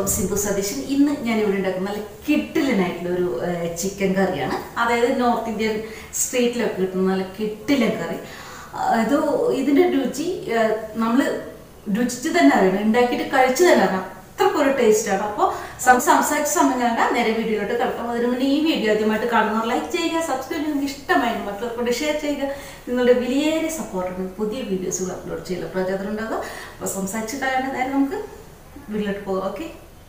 welcome Sindhu Satheesan ഇന്ന് ഞാൻ ഇവിടെ ഉണ്ടാക്കുന്ന നല്ല കിട്ടിലനായിട്ടുള്ള ഒരു ചിക്കൻ കറിയാണ് അതായത് നോർത്ത് ഇന്ത്യൻ സ്ട്രീറ്റിലൊക്കെ കിട്ടുന്ന നല്ല കിട്ടിലൻ കറി ആ, ഇത് ഇതിന്റെ രുചി നമ്മൾ രുചിച്ച് തന്നെ അറിയണം ഉണ്ടാക്കിയിട്ട് കഴിച്ചു തന്നെ അറിയണം അത്രക്കൊരു ടേസ്റ്റാണ് അപ്പോൾ സംസാരിച്ച സമയം കണ്ട നേരെ വീഡിയോയിലോട്ട് കിടക്കാം അതിന് മുന്നേ ഈ വീഡിയോ ആദ്യമായിട്ട് കാണുന്നവർ ലൈക്ക് ചെയ്യുക സബ്സ്ക്രൈബ് ചെയ്യുക ഇഷ്ടമായി മറ്റുള്ളവർക്ക് ഷെയർ ചെയ്യുക നിങ്ങളുടെ വിലയേറിയ സപ്പോർട്ടാണ് പുതിയ വീഡിയോസുകൾ അപ്ലോഡ് ചെയ്യുക പ്രചോദനം ഉണ്ടാകുക അപ്പോൾ സംസാരിച്ച് കഴിയാൻ നേരെ നമുക്ക് വീട്ടിലോട്ട് പോകാം ഓക്കെ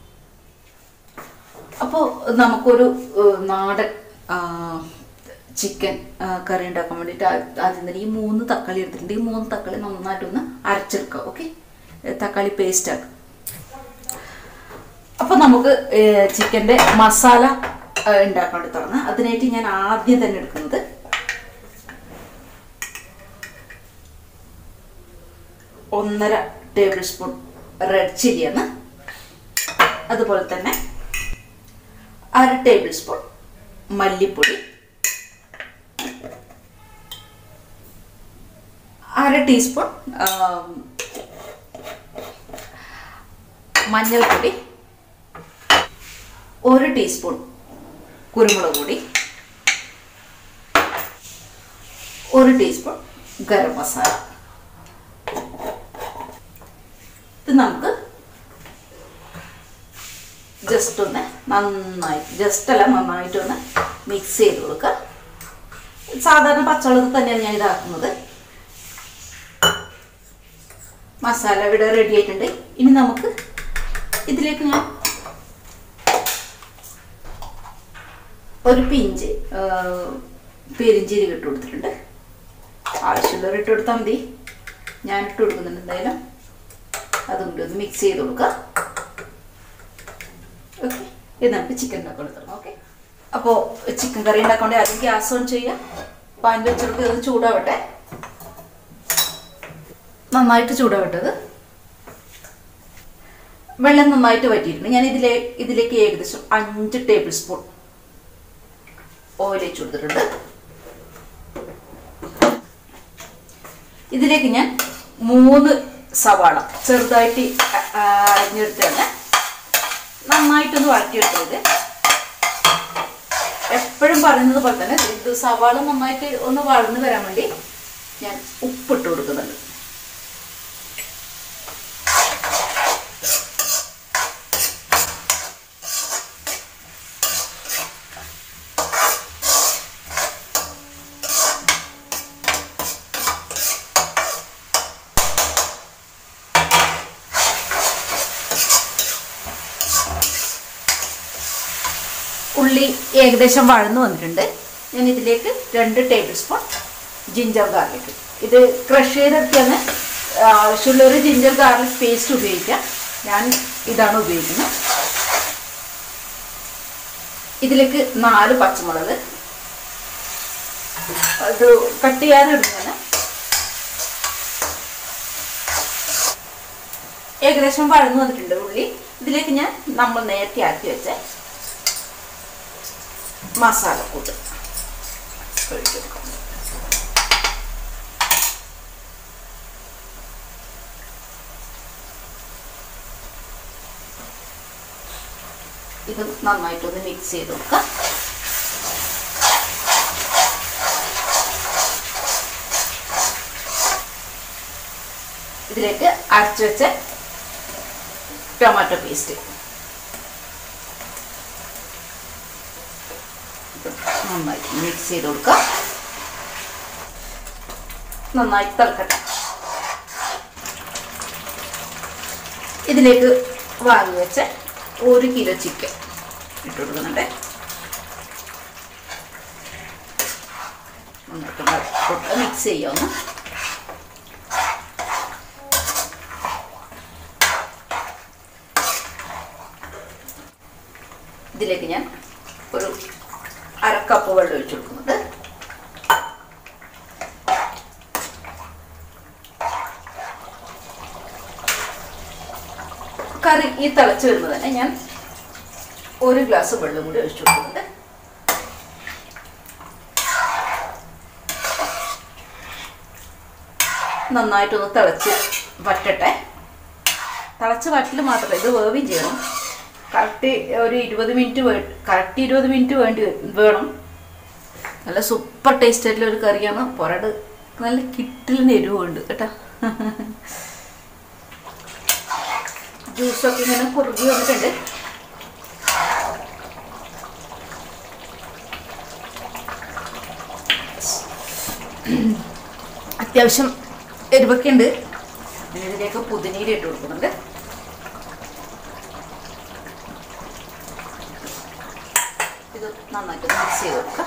അപ്പോൾ നമുക്കൊരു ഏഹ്, നാടൻ ആ, ചിക്കൻ ആ, കറി ഉണ്ടാക്കാൻ വേണ്ടിയിട്ട് ആ- ആദ്യം തന്നെ ഈ മൂന്ന് തക്കാളി എടുത്തിട്ടുണ്ട് ഈ മൂന്ന് തക്കാളി നന്നായിട്ടൊന്ന് അരച്ചെടുക്കുക ഓക്കെ തക്കാളി പേസ്റ്റ് ആക്കുക അപ്പോൾ നമുക്ക് ഏഹ്, ചിക്കൻ്റെ മസാല ആ, ഉണ്ടാക്കാൻ വേണ്ടി തുടങ്ങാം അതിനായിട്ട് ഞാൻ ആദ്യം തന്നെ എടുക്കുന്നത് ഒന്നര ടേബിൾ സ്പൂൺ റെഡ് ചില്ലിയാണ് അതുപോലെ തന്നെ അര ടേബിൾ സ്പൂൺ മല്ലിപ്പൊടി അര ടീസ്പൂൺ ആം, മഞ്ഞൾപ്പൊടി ഒരു ടീസ്പൂൺ കുരുമുളക് പൊടി ഒരു ടീസ്പൂൺ ഗരം മസാല ഇത് നമുക്ക് ജസ്റ്റ് ഒന്ന് നന്നായി ജസ്റ്റ് അല്ല നന്നായിട്ടൊന്ന് മിക്സ് ചെയ്ത് കൊടുക്കുക സാധാരണ പച്ചവെള്ളത്തിൽ തന്നെയാണ് ഞാൻ ഇതാക്കുന്നത് മസാല ഇവിടെ റെഡി ആയിട്ടുണ്ട് ഇനി നമുക്ക് ഇതിലേക്ക് ഞാൻ ഒരു പിഞ്ച് ആ, പെരിഞ്ചീരകം ഇട്ട് കൊടുത്തിട്ടുണ്ട് ആവശ്യമുള്ളവർ ഇട്ട് കൊടുത്താൽ മതി ഞാൻ ഇട്ട് കൊടുക്കുന്നുണ്ട് എന്തായാലും അതും കൂടി ഒന്ന് മിക്സ് ചെയ്ത് കൊടുക്കുക ഓക്കെ ഇത് നമുക്ക് ചിക്കൻ ഉണ്ടാക്കാൻ എടുത്തോളാം ഓക്കെ അപ്പോൾ ചിക്കൻ കറി ഉണ്ടാക്കാൻ വേണ്ടി ആദ്യം ഗ്യാസ് ഓൺ ചെയ്യുക പാൻ വെച്ചെടുക്കുക ഇത് ചൂടാവട്ടെ നന്നായിട്ട് ചൂടാവട്ടത് വെള്ളം നന്നായിട്ട് വറ്റിയിട്ടുണ്ട് ഞാൻ ഇതിലേ ഇതിലേക്ക് ഏകദേശം അഞ്ച് ടേബിൾ സ്പൂൺ ഓയിൽ വെച്ച് കൊടുത്തിട്ടുണ്ട് ഇതിലേക്ക് ഞാൻ മൂന്ന് സവാള ചെറുതായിട്ട് അ- ആ, അരിഞ്ഞെടുത്താണ് നന്നായിട്ടൊന്ന് വഴറ്റിയെടുത്തത് എപ്പോഴും പറയുന്നത് പോലെ തന്നെ ഇത് സവാള നന്നായിട്ട് ഒന്ന് വഴന്ന് വരാൻ വേണ്ടി ഞാൻ ഉപ്പിട്ട് കൊടുക്കുന്നുണ്ട് ഉള്ളി ഏകദേശം വഴന്നു വന്നിട്ടുണ്ട് ഞാൻ ഇതിലേക്ക് രണ്ട് ടേബിൾ സ്പൂൺ ജിഞ്ചർ ഗാർലിക് ഇത് ക്രഷ് ചെയ്തെടുത്താണ് ആവശ്യമുള്ളൊരു ജിഞ്ചർ ഗാർലിക് പേസ്റ്റ് ഉപയോഗിക്കാം ഞാൻ ഇതാണ് ഉപയോഗിക്കുന്നത് ഇതിലേക്ക് നാല് പച്ചമുളക് അത് കട്ട് ചെയ്യാതെ ഇടുന്നതാണ് ഏകദേശം വഴന്നു വന്നിട്ടുണ്ട് ഉള്ളി ഇതിലേക്ക് ഞാൻ നമ്മൾ നേരത്തെ ആക്കി വെച്ച മസാലക്കൂട്ട് ഒഴിച്ചെടുക്കാം ഇത് നന്നായിട്ടൊന്ന് മിക്സ് ചെയ്ത് കൊടുക്കാം ഇതിലേക്ക് അരച്ചു വെച്ച ടൊമാറ്റോ പേസ്റ്റ് നന്നായി മിക്സ് ചെയ്ത് കൊടുക്കുക നന്നായി തിളക്കട്ടെ ഇതിലേക്ക് വാങ്ങി വെച്ച ഒരു കിലോ ചിക്കൻ ഇട്ട് കൊടുക്കുന്നുണ്ട് നന്നായിട്ട് മിക്സ് ചെയ്യാവുന്ന ഇതിലേക്ക് ഞാൻ ഒരു അര കപ്പ് വെള്ളം ഒഴിച്ചു കൊടുക്കുന്നുണ്ട് കറി ഈ തിളച്ച് വരുമ്പോൾ തന്നെ ഞാൻ ഒരു ഗ്ലാസ് വെള്ളം കൂടി ഒഴിച്ചു കൊടുക്കുന്നുണ്ട് നന്നായിട്ടൊന്ന് തിളച്ച് വറ്റട്ടെ തിളച്ച് വറ്റൽ മാത്രമല്ല ഇത് വേവുകയും ചെയ്യണം കറക്റ്റ് ഒരു ഇരുപത് മിനിറ്റ് കറക്റ്റ് ഇരുപത് മിനിറ്റ് വേണ്ടി വരും- വേണം നല്ല സൂപ്പർ ടേസ്റ്റ് ആയിട്ടുള്ള ഒരു കറിയാണ് പൊറട് നല്ല കിട്ടിലിന് എരിവുണ്ട് കേട്ടോ ജ്യൂസൊക്കെ ഇങ്ങനെ കുറുകി വന്നിട്ടുണ്ട് അത്യാവശ്യം എരിവൊക്കെ ഉണ്ട് പിന്നെ ഇതിലേക്ക് പുതിനീര് ഇട്ട് കൊടുക്കുന്നുണ്ട് ഇത് നന്നായിട്ട് മിക്സ് ചെയ്ത് കൊടുക്കാം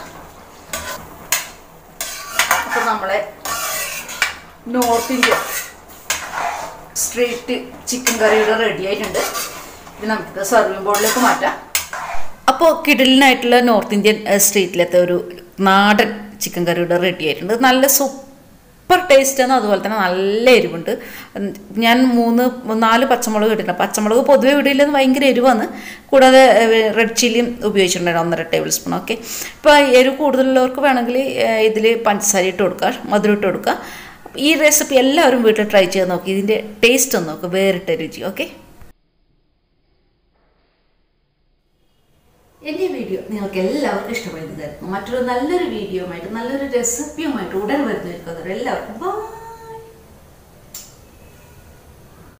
അപ്പോൾ നമ്മളെ നോർത്ത് ഇന്ത്യ സ്ട്രീറ്റ് ചിക്കൻ കറിയുടെ റെഡി ആയിട്ടുണ്ട് ഇത് നമുക്ക് സർവിംഗ് ബോർഡിലേക്ക് മാറ്റാം അപ്പോൾ കിടലിനായിട്ടുള്ള നോർത്ത് ഇന്ത്യൻ ഏഹ്, സ്ട്രീറ്റിലത്തെ ഒരു നാടൻ ചിക്കൻ കറിയുടെ റെഡി ആയിട്ടുണ്ട് നല്ല സൂപ്പർ ടേസ്റ്റാണ് അതുപോലെ തന്നെ നല്ല എരിവുണ്ട് ഉം, ഞാൻ മൂന്ന് നാല് പച്ചമുളക് ഇട്ടിട്ടുണ്ട് പച്ചമുളക് പൊതുവെ ഇടയില്ലെന്ന് ഭയങ്കര എരിവാണ് കൂടാതെ റെഡ് ചില്ലിയും ഉപയോഗിച്ചിട്ടുണ്ടായിരുന്നു ഒന്നര ടേബിൾ സ്പൂൺ ഓക്കെ ഇപ്പോൾ എരിവ് കൂടുതലുള്ളവർക്ക് വേണമെങ്കിൽ ഇതിൽ പഞ്ചസാര ഇട്ട് കൊടുക്കുക മധുരം ഇട്ട് കൊടുക്കുക ഈ റെസിപ്പി എല്ലാവരും വീട്ടിൽ ട്രൈ ചെയ്ത് നോക്കി ഇതിൻ്റെ ടേസ്റ്റ് ഒന്ന് നോക്കുക വേറിട്ട രുചി ഓക്കെ എൻ്റെ വീഡിയോ നിങ്ങൾക്ക് എല്ലാവർക്കും ഇഷ്ടപ്പെടുന്നതായിരുന്നു മറ്റൊരു നല്ലൊരു വീഡിയോയുമായിട്ട് നല്ലൊരു റെസിപ്പിയുമായിട്ട് ഉടൻ വരുന്നതായിരിക്കും എല്ലാവർക്കും ബൈ